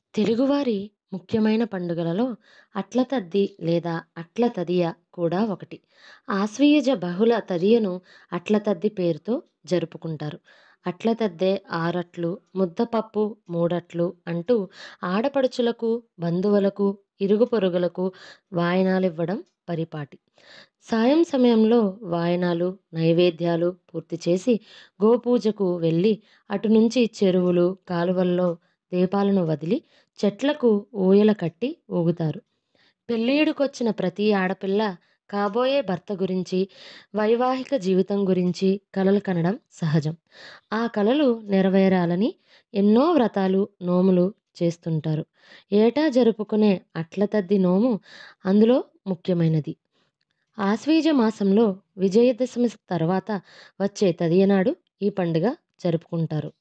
తెలుగువారి ముఖ్యమైన పండుగలలో అట్ల తద్ది లేదా అట్ల తదియ కూడా ఒకటి. ఆశ్వయుజ బహుళ తదియను అట్ల తద్ది పేరుతో జరుపుకుంటారు. అట్ల తద్దె ఆరట్లు, ముద్దపప్పు మూడట్లు అంటూ ఆడపడుచులకు, బంధువులకు, ఇరుగు పొరుగులకు వాయనాలివ్వడం పరిపాటి. సాయం సమయంలో వాయనాలు, నైవేద్యాలు పూర్తిచేసి గోపూజకు వెళ్ళి అటునుంచి చెరువులు, కాలువల్లో దీపాలను వదిలి చెట్లకు ఊయల కట్టి ఊగుతారు. పెళ్ళీడుకొచ్చిన ప్రతి ఆడపిల్ల కాబోయే భర్త గురించి, వైవాహిక జీవితం గురించి కలలు కనడం సహజం. ఆ కలలు నెరవేరాలని ఎన్నో వ్రతాలు, నోములు చేస్తుంటారు. ఏటా జరుపుకునే అట్ల తద్ది నోము అందులో ముఖ్యమైనది. ఆశ్వయుజ మాసంలో విజయదశమి తర్వాత వచ్చే తదియనాడు ఈ పండుగ జరుపుకుంటారు.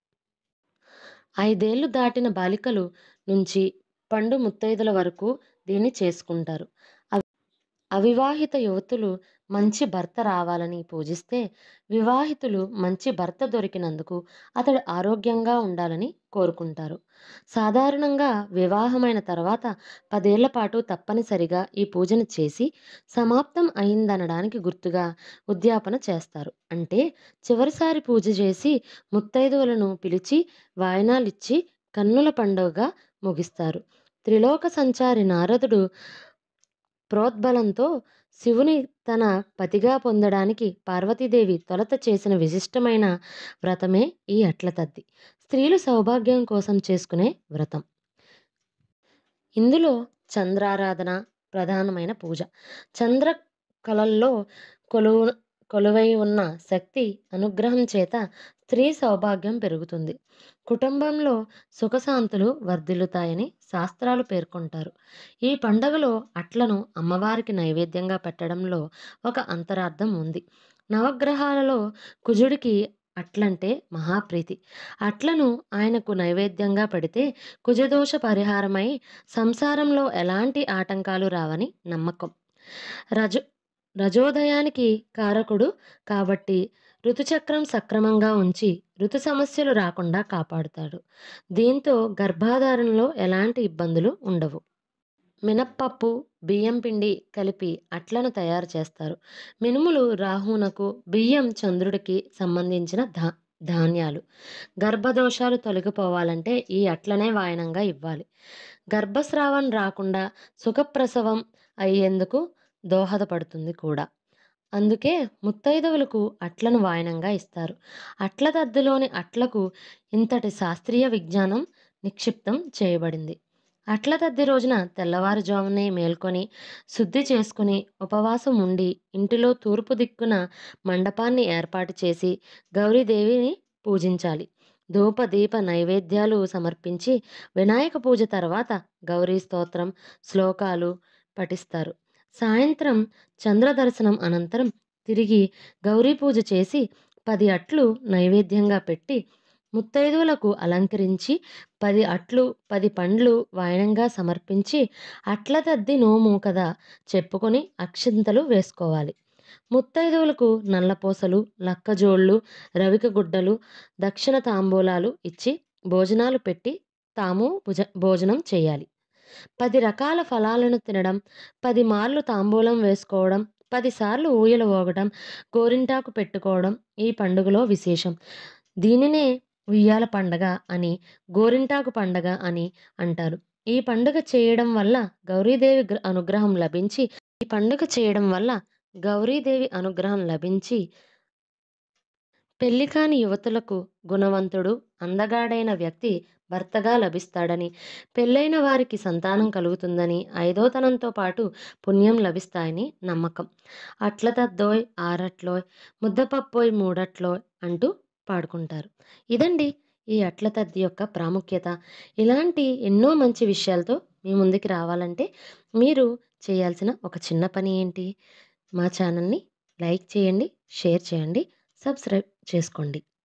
ఐదేళ్లు దాటిన బాలికల నుంచి పండు ముత్తైదుల వరకూ దీన్ని చేసుకుంటారు. అవివాహిత యువతులు మంచి భర్త రావాలని పూజిస్తే, వివాహితులు మంచి భర్త దొరికినందుకు అతడు ఆరోగ్యంగా ఉండాలని కోరుకుంటారు. సాధారణంగా వివాహమైన తర్వాత పదేళ్లపాటు తప్పనిసరిగా ఈ పూజను చేసి, సమాప్తం అయిందనడానికి గుర్తుగా ఉద్యాపన చేస్తారు. అంటే చివరిసారి పూజ చేసి ముత్తైదువలను పిలిచి వాయనాలిచ్చి కన్నుల పండుగగా ముగిస్తారు. త్రిలోక సంచారి నారదుడు ప్రోద్బలంతో శివుని తన పతిగా పొందడానికి పార్వతీదేవి తొలుత చేసిన విశిష్టమైన వ్రతమే ఈ అట్ల తద్ది. స్త్రీలు సౌభాగ్యం కోసం చేసుకునే వ్రతం. ఇందులో చంద్రారాధన ప్రధానమైన పూజ. చంద్ర కళల్లో కొలువై ఉన్న శక్తి అనుగ్రహం చేత స్త్రీ సౌభాగ్యం పెరుగుతుంది. కుటుంబంలో సుఖశాంతులు వర్ధిల్లుతాయని శాస్త్రాలు పేర్కొంటారు. ఈ పండుగలో అట్లను అమ్మవారికి నైవేద్యంగా పెట్టడంలో ఒక అంతరార్థం ఉంది. నవగ్రహాలలో కుజుడికి అట్లంటే మహాప్రీతి. అట్లను ఆయనకు నైవేద్యంగా పెడితే కుజదోష పరిహారమై సంసారంలో ఎలాంటి ఆటంకాలు రావని నమ్మకం. రజో రజోదయానికి కారకుడు కాబట్టి ఋతుచక్రం సక్రమంగా ఉంచి ఋతు సమస్యలు రాకుండా కాపాడుతాడు. దీంతో గర్భధారణలో ఎలాంటి ఇబ్బందులు ఉండవు. మినప్పప్పు, బియ్యం పిండి కలిపి అట్లను తయారు చేస్తారు. మినుములు రాహువునకు, బియ్యం చంద్రుడికి సంబంధించిన ధా ధాన్యాలు. గర్భదోషాలు తొలగిపోవాలంటే ఈ అట్లనే వాయనంగా ఇవ్వాలి. గర్భస్రావం రాకుండా సుఖప్రసవం అయ్యేందుకు దోహదపడుతుంది కూడా. అందుకే ముత్తైదువులకు అట్లను వాయనంగా ఇస్తారు. అట్ల తద్దిలోని అట్లకు ఇంతటి శాస్త్రీయ విజ్ఞానం నిక్షిప్తం చేయబడింది. అట్ల తద్ది రోజున తెల్లవారుజామునే మేల్కొని శుద్ధి చేసుకుని ఉపవాసం ఉండి ఇంటిలో తూర్పు దిక్కున మండపాన్ని ఏర్పాటు చేసి గౌరీదేవిని పూజించాలి. ధూప దీప నైవేద్యాలు సమర్పించి వినాయక పూజ తర్వాత గౌరీ స్తోత్రం, శ్లోకాలు పఠిస్తారు. సాయంత్రం చంద్రదర్శనం అనంతరం తిరిగి గౌరీపూజ చేసి పది అట్లు నైవేద్యంగా పెట్టి ముత్తైదువులకు అలంకరించి పది అట్లు, పది పండ్లు వాయనంగా సమర్పించి అట్ల తద్ది నోము కథ చెప్పుకుని అక్షింతలు వేసుకోవాలి. ముత్తైదువులకు నల్లపూసలు, లక్కజోళ్ళు, రవిక గుడ్డలు, దక్షిణ తాంబూలాలు ఇచ్చి భోజనాలు పెట్టి తామూ భోజనం చేయాలి. పది రకాల ఫలాలను తినడం, పది మార్లు తాంబూలం వేసుకోవడం, పదిసార్లు ఊయల ఊగడం, గోరింటాకు పెట్టుకోవడం ఈ పండుగలో విశేషం. దీనినే ఉయ్యాల పండగ అని, గోరింటాకు పండగ అని అంటారు. ఈ పండుగ చేయడం వల్ల గౌరీదేవి అనుగ్రహం లభించి ఈ పండుగ చేయడం వల్ల గౌరీదేవి అనుగ్రహం లభించి పెళ్లికాని యువతులకు గుణవంతుడు, అందగాడైన వ్యక్తి భర్తగా లభిస్తాడని, పెళ్లైన వారికి సంతానం కలుగుతుందని, ఐదోతనంతో పాటు పుణ్యం లభిస్తాయని నమ్మకం. అట్ల తద్దోయ్ ఆరట్లోయ్, ముద్దపప్పోయ్ మూడట్లోయ్ అంటూ పాడుకుంటారు. ఇదండీ ఈ అట్ల తద్ది యొక్క ప్రాముఖ్యత. ఇలాంటి ఎన్నో మంచి విషయాలతో మీ ముందుకి రావాలంటే మీరు చేయాల్సిన ఒక చిన్న పని ఏంటి? మా ఛానల్ని లైక్ చేయండి, షేర్ చేయండి, సబ్స్క్రైబ్ చేసుకోండి.